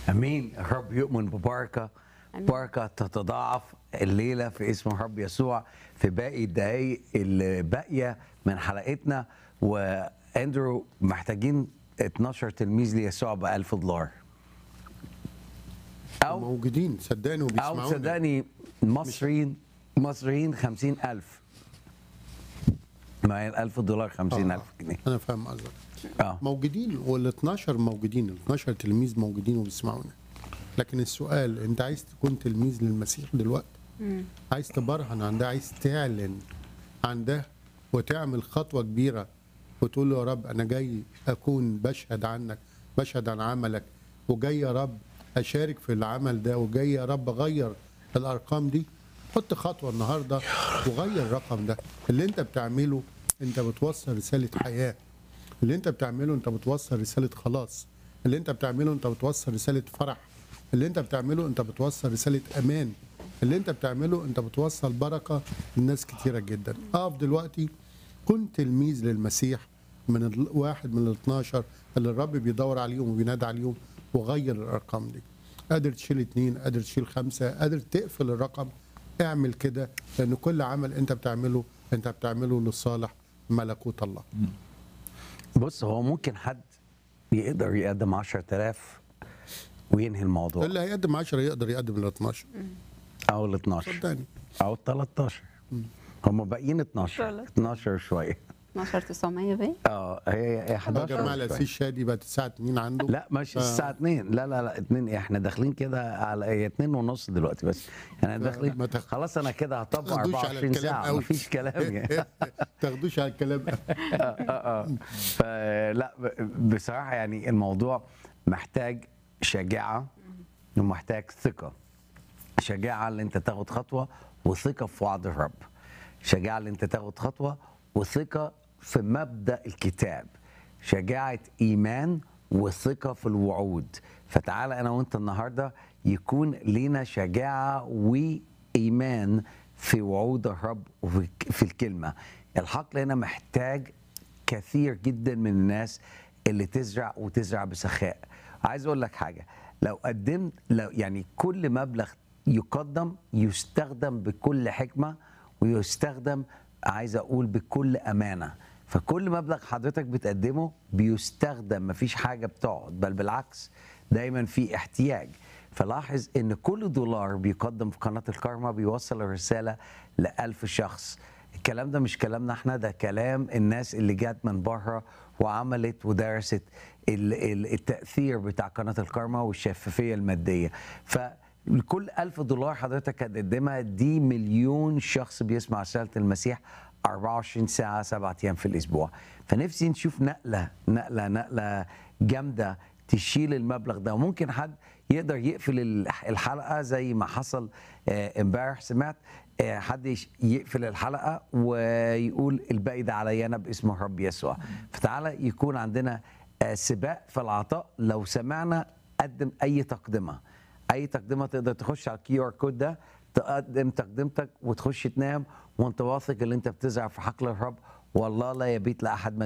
امين الرب يؤمن ببركه آمين. بركه تتضاعف الليله في اسم الرب يسوع في باقي الدقائق اللي باقيه من حلقتنا واندرو محتاجين 12 تلميذ ليسوع ب 1000 دولار او موجودين صدقني او وبيسمعونا صدقني مصريين مصريين 50000 ما هي ال 1000 دولار 50000 جنيه انا فاهم قصدك اه موجودين وال 12 موجودين ال 12 تلميذ موجودين وبيسمعونا لكن السؤال انت عايز تكون تلميذ للمسيح دلوقتي عايز تبرهن عن ده عايز تعلن عن ده وتعمل خطوه كبيره وتقول له يا رب انا جاي اكون بشهد عنك بشهد عن عملك وجاي يا رب اشارك في العمل ده وجاي يا رب اغير الارقام دي حط خطوه النهارده وغير الرقم ده اللي انت بتعمله انت بتوصل رساله حياه اللي انت بتعمله انت بتوصل رساله خلاص اللي انت بتعمله انت بتوصل رساله فرح اللي انت بتعمله انت بتوصل رساله امان اللي انت بتعمله انت بتوصل بركه لناس كتيره جدا اقف دلوقتي كن تلميذ للمسيح من الواحد من ال 12 اللي الرب بيدور عليهم وبينادي عليهم وغير الارقام دي قادر تشيل اتنين قادر تشيل خمسه قادر تقفل الرقم اعمل كده لان كل عمل انت بتعمله انت بتعمله لصالح ملكوت الله بص هو ممكن حد يقدر يقدم 10000 وينهي الموضوع اللي هيقدم 10 يقدر يقدم ال 12 او ال 12 صدقني او ال 13 هم باقيين 12 13. 12 شويه 12900 باين اه هي هي يا 11 جماعه شوية. الاسيس شادي بقت الساعه 2 عنده لا ماشي آه. الساعة 2 لا لا لا 2 احنا داخلين كده على هي 2 ونص دلوقتي بس احنا داخلين ما تخ- خلاص انا كده هطبق تاخدوش على 24 الكلام ساعة قوي. مفيش كلام يعني تاخدوش على الكلام اه اه فلا ب- بصراحه يعني الموضوع محتاج شجاعه ومحتاج ثقه شجاعه اللي انت تاخد خطوه وثقه في وعد الرب شجاعه اللي انت تاخد خطوه وثقه في مبدا الكتاب شجاعه ايمان وثقه في الوعود فتعالى انا وانت النهارده يكون لينا شجاعه وايمان في وعود الرب وفي في الكلمه الحقل هنا محتاج كثير جدا من الناس اللي تزرع وتزرع بسخاء عايز اقول لك حاجه لو قدمت لو يعني كل مبلغ يقدم يستخدم بكل حكمه ويستخدم عايز اقول بكل امانه فكل مبلغ حضرتك بتقدمه بيستخدم مفيش حاجه بتقعد بل بالعكس دايما في احتياج فلاحظ ان كل دولار بيقدم في قناه الكارما بيوصل الرساله لألف شخص الكلام ده مش كلامنا احنا ده كلام الناس اللي جت من بره وعملت ودرست ال- ال- التأثير بتاع قناة الكارما والشفافية المادية فكل ألف دولار حضرتك هتقدمها دي مليون شخص بيسمع رسالة المسيح 24 ساعة سبعة أيام في الأسبوع فنفسي نشوف نقلة نقلة نقلة جامدة تشيل المبلغ ده وممكن حد يقدر يقفل الح- الحلقه زي ما حصل آه، امبارح سمعت آه، حد يش- يقفل الحلقه ويقول الباقي ده عليا انا باسم الرب يسوع فتعالى يكون عندنا آه، سباق في العطاء لو سمعنا قدم اي تقدمه اي تقدمه تقدر تخش على الكيو ار كود ده تقدم تقدمتك وتخش تنام وانت واثق ان انت بتزرع في حقل الرب والله لا يبيت لاحد